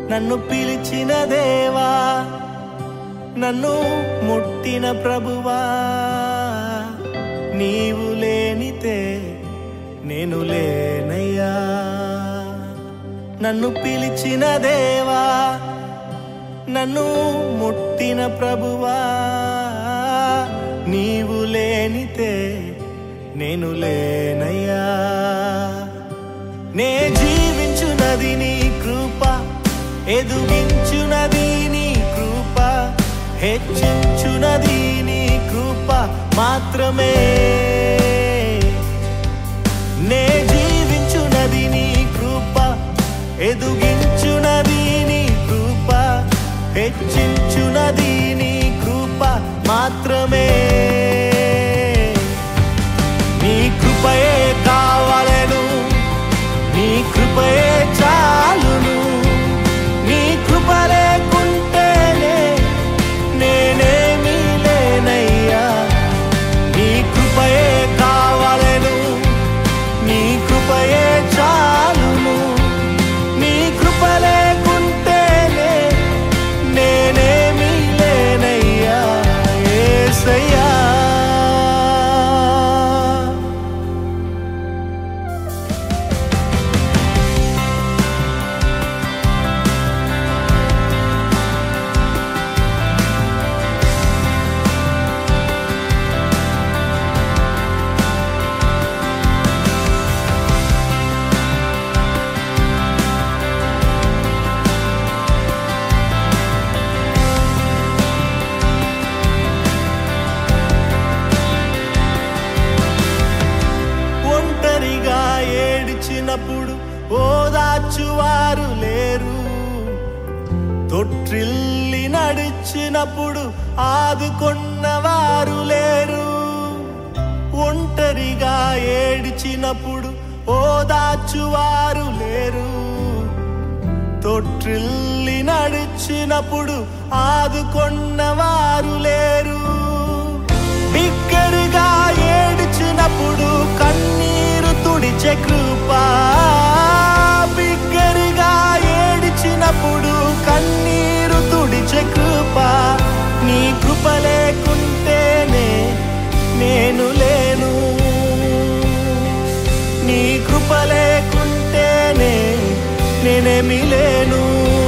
నన్ను పిలిచిన దేవా నన్ను ముట్టిన ప్రభువా నీవు లేనితే నేను లేనయ్యా నన్ను పిలిచిన దేవా నన్ను ముట్టిన ప్రభువా నీవు లేనితే నేను లేనయ్యా నే జీవించునది నీ కృప ఎదుగించునది నీ కృప హెచ్చించునది నీ కృప మాత్రమే నే జీవించునది నీ కృప ఎదుగించునది నీ కృప హెచ్చించునది నీ కృప మాత్రమే నీ కృపయే కావలెను నీ కృపయే చాలును నీ కృప లేకుంటేనే నేనేమీ లేనయ్యా నీ కృపయే కావలెను నీ కృపయే చాలును నీ కృప లేకుంటేనే నేనేమీ లేనయ్యా యేసయ్యా ఒంటరిగా ఏడిచినప్పుడు ఓదార్చువారు లేరు తొట్టిల్లి నడిచినప్పుడు ఆదుకొన్నవారు లేరు ఒంటరిగా ఏడిచినప్పుడు ఓదార్చువారు లేరు తొట్టిల్లి నడిచినప్పుడు ఆదుకొన్నవారు లేరు బిగ్గరగా ఏడిచినప్పుడు కన్నీరు తుడిచే కృప బిగ్గరగా ఏడిచినప్పుడు కన్నీరు తుడిచే కృప నీ కృప లేకుంటేనే నేను లేను నీ కృప లేకుంటేనే నేనేమి లేను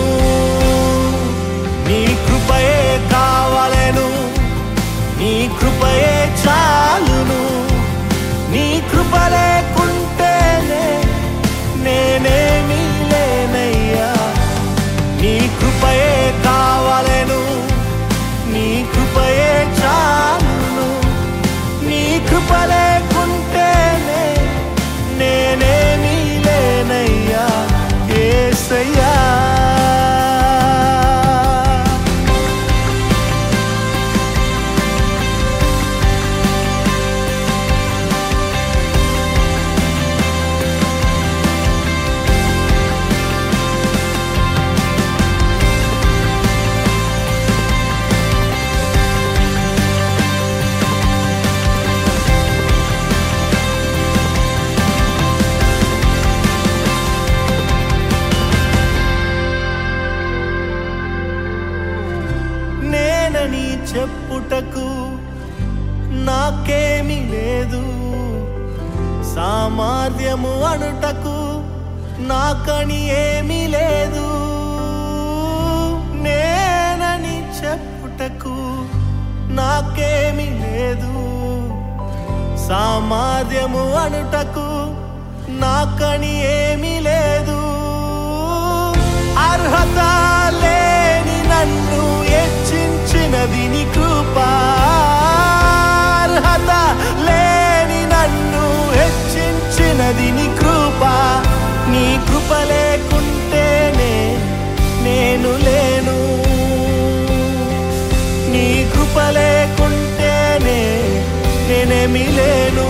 నీ కృపయే కావలెను నీ కృపయే చాలును నీ కృప లేకుంటేనే నేనేమీ లేనయ్యా నీ కృపయే కావలెను నీ కృపయే చాలును నీ కృప లేకుంటేనే నేనేమీ లేనయ్యా యేసయ్యా నేనని చెప్పుటకు నాకేమీ లేదు సామర్థ్యము అనుటకు నాకని ఏమీ లేదు నేనని చెప్పుటకు నాకేమీ లేదు సామర్థ్యము అనుటకు నాకని ఏమీ లేదు అర్హత లేని నన్ను హెచ్చించినది నీ కృప అర్హత లేని నన్ను హెచ్చించినది నీ కృప నీ కృప లేకుంటేనే నేను లేను నీ కృప లేకుంటేనే నేనేమి లేను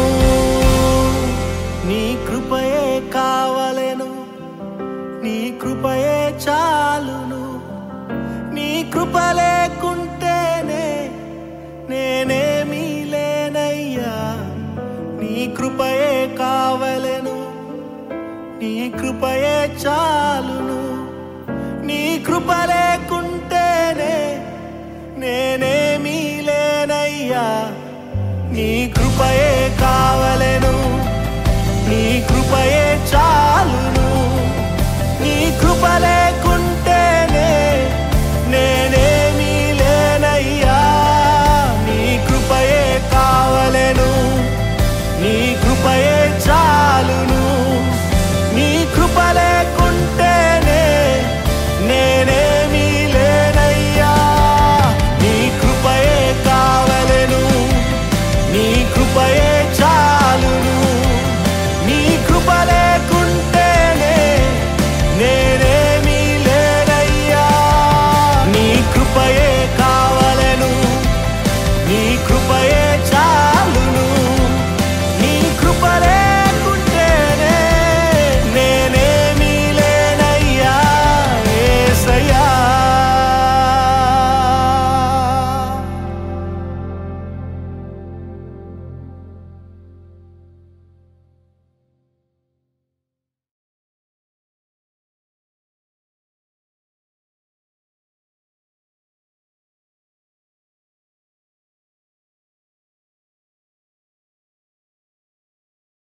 నీ కృపయే కావలెను నీ కృపయే చాలును నీ కృప లేకుంటేనే నేనేమీ లేనయ్యా నీ కృపయే కావలెను నీ కృపయే చాలును నీ కృప లేకుంటేనే నేనేమీ లేనయ్యా నీ కృపయే కావలెను నీ కృపయే చా